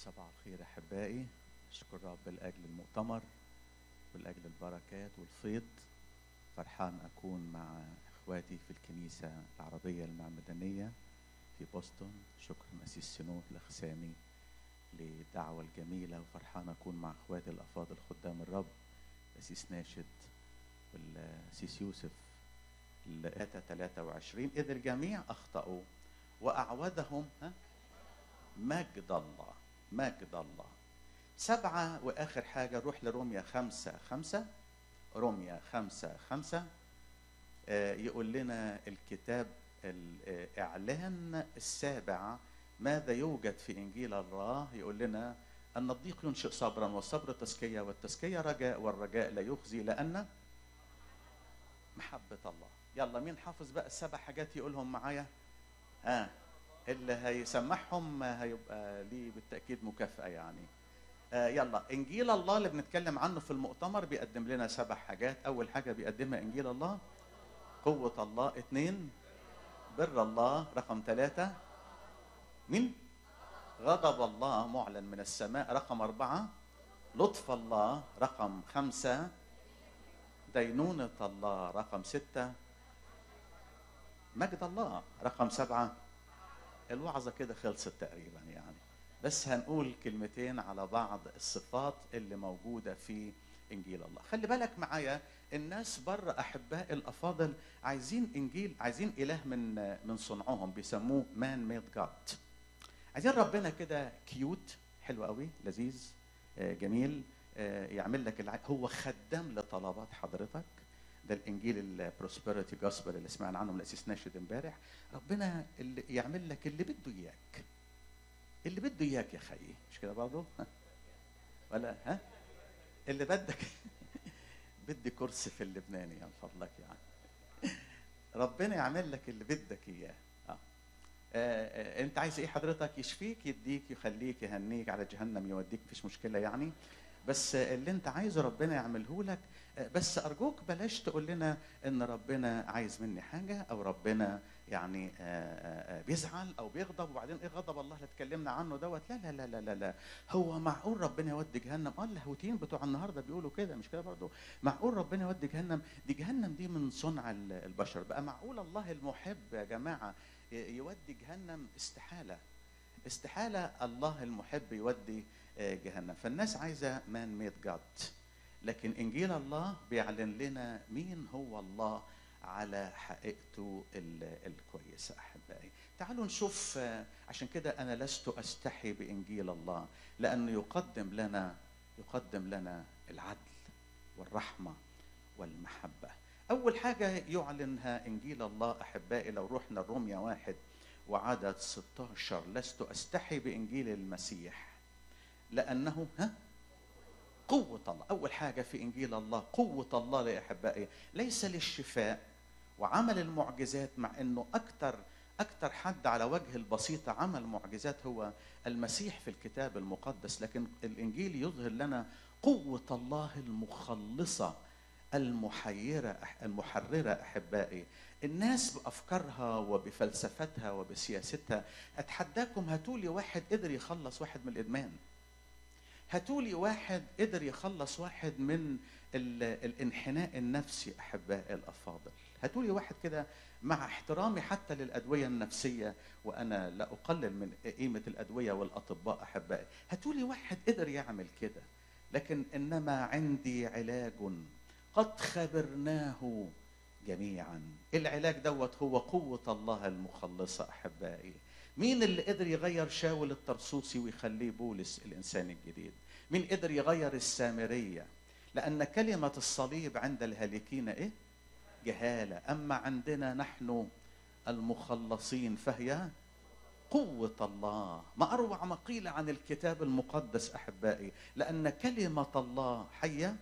صباح الخير احبائي اشكر رب لاجل المؤتمر ولاجل البركات والفيض فرحان اكون مع اخواتي في الكنيسه العربيه المعمدانيه في بوسطن شكرا اسيس سنوت الاخ سامي للدعوه الجميله وفرحان اكون مع اخواتي الافاضل خدام الرب الاسيس ناشد والاسيس يوسف الآتة 23 إذ الجميع أخطأوا وأعوذهم ها مجد الله مجد الله سبعة وآخر حاجة روح لروميا خمسة خمسة روميا خمسة خمسة آه، يقول لنا الكتاب الإعلان السابع ماذا يوجد في إنجيل الله يقول لنا أن الضيق ينشئ صبرا والصبر تزكية والتزكية رجاء والرجاء لا يخزي لأن محبة الله يلا مين حافظ بقى السبع حاجات يقولهم معايا ها اللي هيسمعهم هيبقى ليه بالتأكيد مكافأة يعني آه يلا إنجيل الله اللي بنتكلم عنه في المؤتمر بيقدم لنا سبع حاجات أول حاجة بيقدمها إنجيل الله قوة الله اثنين بر الله رقم ثلاثة مين غضب الله معلن من السماء رقم أربعة لطف الله رقم خمسة دينونة الله رقم ستة مجد الله رقم سبعة الوعظة كده خلصت تقريبا يعني بس هنقول كلمتين على بعض الصفات اللي موجودة في إنجيل الله خلي بالك معايا الناس بره أحباء الأفاضل عايزين إنجيل عايزين إله من من صنعهم بيسموه مان ميد جاد عايزين ربنا كده كيوت حلو قوي لذيذ آه، جميل آه، يعمل لك الع... هو خدام لطلبات حضرتك ده الانجيل البروسبرتي جاسبل اللي سمعنا عنه من الاسيس ناشد امبارح ربنا اللي يعمل لك اللي بده اياك اللي بده اياك يا خيي مش كده برضه ولا ها اللي بدك بدي كرسي في اللبناني من فضلك يعني ربنا يعمل لك اللي بدك اياه آه. آه، انت عايز ايه حضرتك يشفيك يديك يخليك يهنيك على جهنم يوديك مفيش مشكله يعني بس اللي انت عايزه ربنا يعمله لك بس ارجوك بلاش تقول لنا ان ربنا عايز مني حاجه او ربنا يعني بيزعل او بيغضب وبعدين ايه غضب الله اللي اتكلمنا عنه دوت لا لا لا لا لا, لا. هو معقول ربنا يودي جهنم اه اللاهوتيين بتوع النهارده بيقولوا كده مش كده برضه معقول ربنا يودي جهنم دي جهنم دي من صنع البشر بقى معقول الله المحب يا جماعه يودي جهنم استحاله استحاله الله المحب يودي جهنم فالناس عايزه مان ميد جاد لكن انجيل الله بيعلن لنا مين هو الله على حقيقته الكويسه احبائي تعالوا نشوف عشان كده انا لست استحي بانجيل الله لانه يقدم لنا يقدم لنا العدل والرحمه والمحبه اول حاجه يعلنها انجيل الله احبائي لو رحنا الروميا واحد وعدد 16 لست استحي بانجيل المسيح لانه ها قوة الله أول حاجة في إنجيل الله قوة الله يا أحبائي ليس للشفاء وعمل المعجزات مع أنه أكثر أكثر حد على وجه البسيطة عمل معجزات هو المسيح في الكتاب المقدس لكن الإنجيل يظهر لنا قوة الله المخلصة المحيرة المحررة أحبائي الناس بأفكارها وبفلسفتها وبسياستها أتحداكم هاتولي واحد قدر يخلص واحد من الإدمان هاتولي واحد قدر يخلص واحد من الانحناء النفسي احبائي الافاضل هاتولي واحد كده مع احترامي حتى للادويه النفسيه وانا لا اقلل من قيمه الادويه والاطباء احبائي هاتولي واحد قدر يعمل كده لكن انما عندي علاج قد خبرناه جميعا العلاج دوت هو قوه الله المخلصه احبائي مين اللي قدر يغير شاول الطرسوسي ويخليه بولس الانسان الجديد مين قدر يغير السامريه لان كلمه الصليب عند الهالكين ايه جهاله اما عندنا نحن المخلصين فهي قوه الله ما اروع ما قيل عن الكتاب المقدس احبائي لان كلمه الله حيه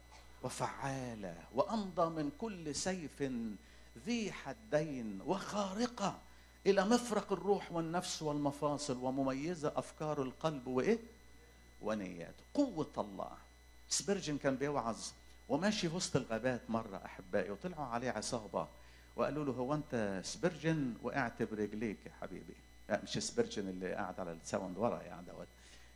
وفعاله وامضى من كل سيف ذي حدين وخارقه الى مفرق الروح والنفس والمفاصل ومميزه افكار القلب وايه؟ ونياته، قوه الله. سبرجن كان بيوعظ وماشي في وسط الغابات مره احبائي وطلعوا عليه عصابه وقالوا له هو انت سبرجن وقعت برجليك يا حبيبي. لا مش سبرجن اللي قاعد على الساوند ورا يعني دوت.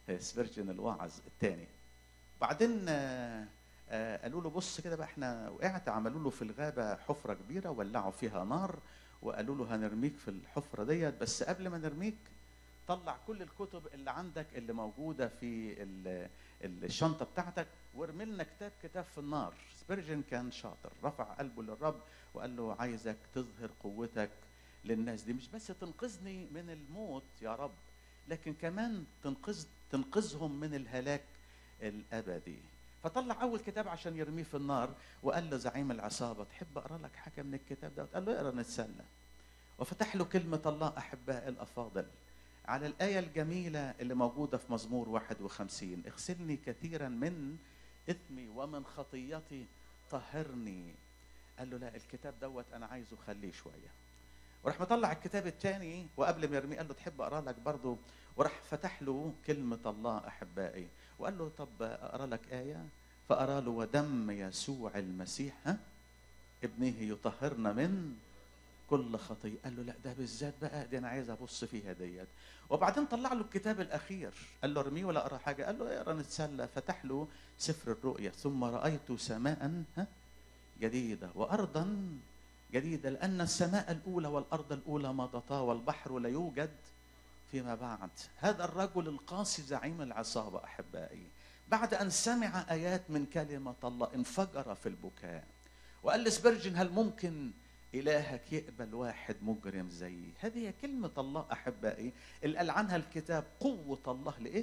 سبيرجن الواعظ الثاني بعدين آه، آه، قالوا له بص كده بقى احنا وقعت عملوا له في الغابه حفره كبيره ولعوا فيها نار وقالوا له هنرميك في الحفره ديت بس قبل ما نرميك طلع كل الكتب اللي عندك اللي موجوده في ال- ال- الشنطه بتاعتك وارمي لنا كتاب كتاب في النار سبيرجن كان شاطر رفع قلبه للرب وقال له عايزك تظهر قوتك للناس دي مش بس تنقذني من الموت يا رب لكن كمان تنقذ تنقذهم من الهلاك الابدي فطلع اول كتاب عشان يرميه في النار وقال له زعيم العصابه تحب اقرا لك حاجه من الكتاب ده قال له اقرا نتسلى وفتح له كلمه الله احباء الافاضل على الآية الجميلة اللي موجودة في مزمور 51 اغسلني كثيرا من إثمي ومن خطيتي طهرني قال له لا الكتاب دوت أنا عايزه خليه شوية وراح مطلع الكتاب الثاني وقبل ما يرميه قال له تحب أقرأ لك برضه وراح فتح له كلمة الله أحبائي وقال له طب أقرأ لك آية فأرى له ودم يسوع المسيح ها ابنه يطهرنا من كل خطية قال له لا ده بالذات بقى دي انا عايز ابص فيها ديت وبعدين طلع له الكتاب الاخير قال له ارميه ولا اقرا حاجه قال له اقرا نتسلى فتح له سفر الرؤيا ثم رايت سماء ها جديده وارضا جديده لان السماء الاولى والارض الاولى مضتا والبحر لا يوجد فيما بعد هذا الرجل القاسي زعيم العصابه احبائي بعد ان سمع ايات من كلمه الله انفجر في البكاء وقال لسبرجن هل ممكن إلهك يقبل واحد مجرم زيي هذه هي كلمة الله أحبائي اللي قال عنها الكتاب قوة الله لإيه؟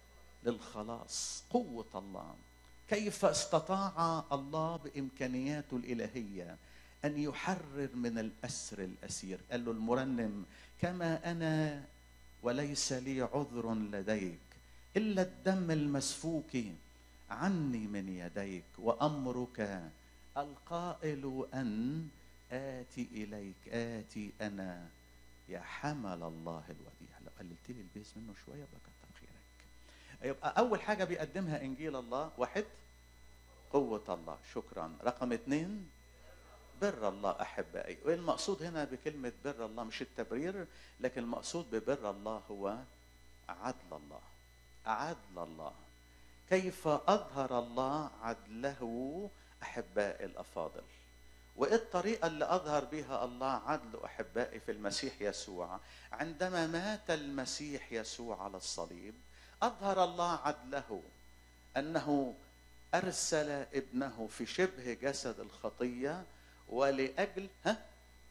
للخلاص قوة الله كيف استطاع الله بإمكانياته الإلهية أن يحرر من الأسر الأسير قال له المرنم كما أنا وليس لي عذر لديك إلا الدم المسفوك عني من يديك وأمرك القائل أن آتي إليك آتي أنا يا حمل الله الوديع لو قللت لي البيس منه شوية يبقى كتر خيرك يبقى أول حاجة بيقدمها إنجيل الله واحد قوة الله شكرا رقم اثنين بر الله أحبائي والمقصود هنا بكلمة بر الله مش التبرير لكن المقصود ببر الله هو عدل الله عدل الله كيف أظهر الله عدله أحباء الأفاضل وايه الطريقه اللي اظهر بها الله عدل احبائي في المسيح يسوع عندما مات المسيح يسوع على الصليب اظهر الله عدله انه ارسل ابنه في شبه جسد الخطيه ولاجل ها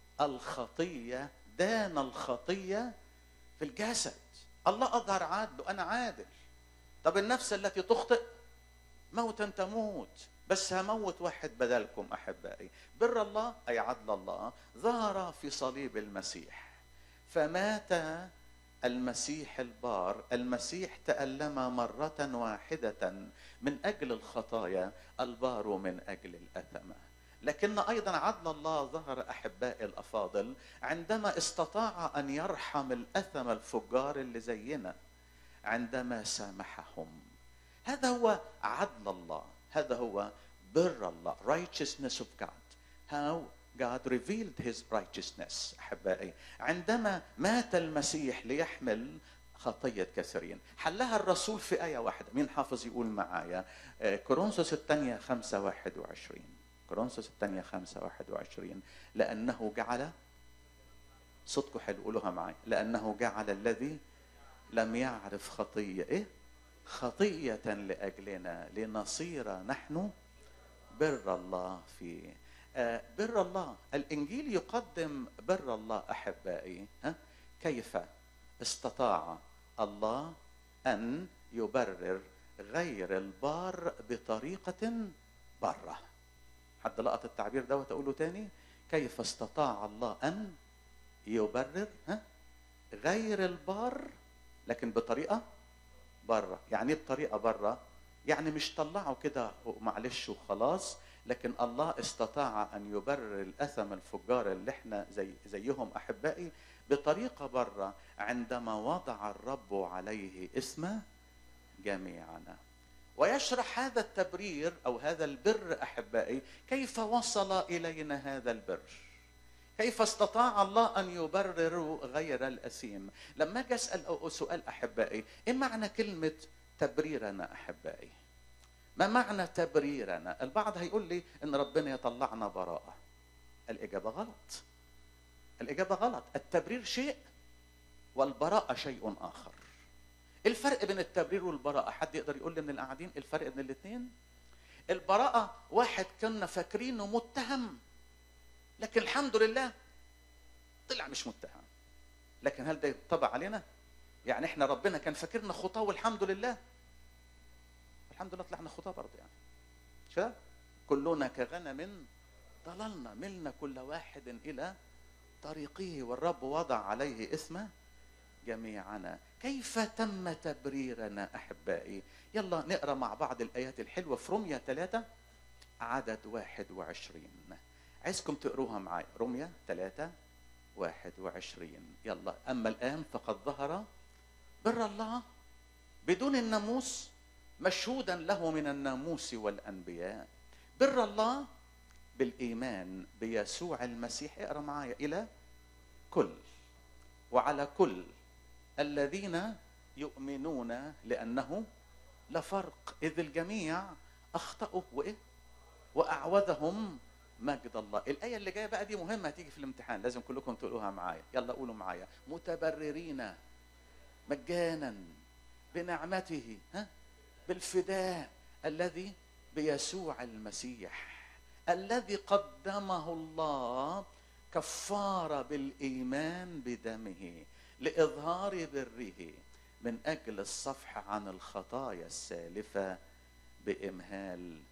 الخطيه دان الخطيه في الجسد الله اظهر عدله انا عادل طب النفس التي تخطئ موتا تموت بس هموت واحد بدلكم احبائي بر الله اي عدل الله ظهر في صليب المسيح فمات المسيح البار المسيح تألم مرة واحدة من أجل الخطايا البار من أجل الأثمة لكن أيضا عدل الله ظهر أحبائي الأفاضل عندما استطاع أن يرحم الأثم الفجار اللي زينا عندما سامحهم هذا هو عدل الله هذا هو بر الله righteousness of God how God revealed his righteousness أحبائي عندما مات المسيح ليحمل خطية كثيرين حلها الرسول في آية واحدة مين حافظ يقول معايا آه، كورنثوس الثانية خمسة واحد وعشرين كورنثوس الثانية خمسة واحد وعشرين لأنه جعل صدقوا حلو قولوها معايا لأنه جعل الذي لم يعرف خطية إيه خطية لأجلنا لنصير نحن بر الله فيه آه، بر الله الإنجيل يقدم بر الله أحبائي ها؟ كيف استطاع الله أن يبرر غير البار بطريقة بره حد لقط التعبير دوت أقوله تاني كيف استطاع الله أن يبرر ها؟ غير البار لكن بطريقة بره يعني ايه بطريقه بره يعني مش طلعوا كده معلش وخلاص لكن الله استطاع ان يبرر الاثم الفجار اللي احنا زي زيهم احبائي بطريقه بره عندما وضع الرب عليه اسم جميعنا ويشرح هذا التبرير او هذا البر احبائي كيف وصل الينا هذا البر كيف استطاع الله ان يبرر غير الاثيم لما اجي اسال سؤال احبائي ايه معنى كلمه تبريرنا احبائي ما معنى تبريرنا البعض هيقول لي ان ربنا يطلعنا براءه الاجابه غلط الاجابه غلط التبرير شيء والبراءه شيء اخر الفرق بين التبرير والبراءه حد يقدر يقول لي من القاعدين الفرق بين الاثنين البراءه واحد كنا فاكرينه متهم لكن الحمد لله طلع مش متهم لكن هل ده يطبع علينا يعني احنا ربنا كان فاكرنا خطاه والحمد لله الحمد لله طلعنا خطاه برضه يعني مش كده كلنا كغنم ضللنا ملنا كل واحد الى طريقه والرب وضع عليه اسمه جميعنا كيف تم تبريرنا احبائي يلا نقرا مع بعض الايات الحلوه في رميه ثلاثة عدد واحد وعشرين عايزكم تقروها معايا رميه ثلاثة واحد وعشرين يلا أما الآن فقد ظهر بر الله بدون الناموس مشهودا له من الناموس والأنبياء بر الله بالإيمان بيسوع المسيح اقرأ معايا إلى كل وعلى كل الذين يؤمنون لأنه لا فرق إذ الجميع أخطأوا وإيه وأعوذهم مجد الله الآية اللي جاية بقى دي مهمة هتيجي في الامتحان لازم كلكم تقولوها معايا يلا قولوا معايا متبررين مجانا بنعمته ها بالفداء الذي بيسوع المسيح الذي قدمه الله كفارة بالإيمان بدمه لإظهار بره من أجل الصفح عن الخطايا السالفة بإمهال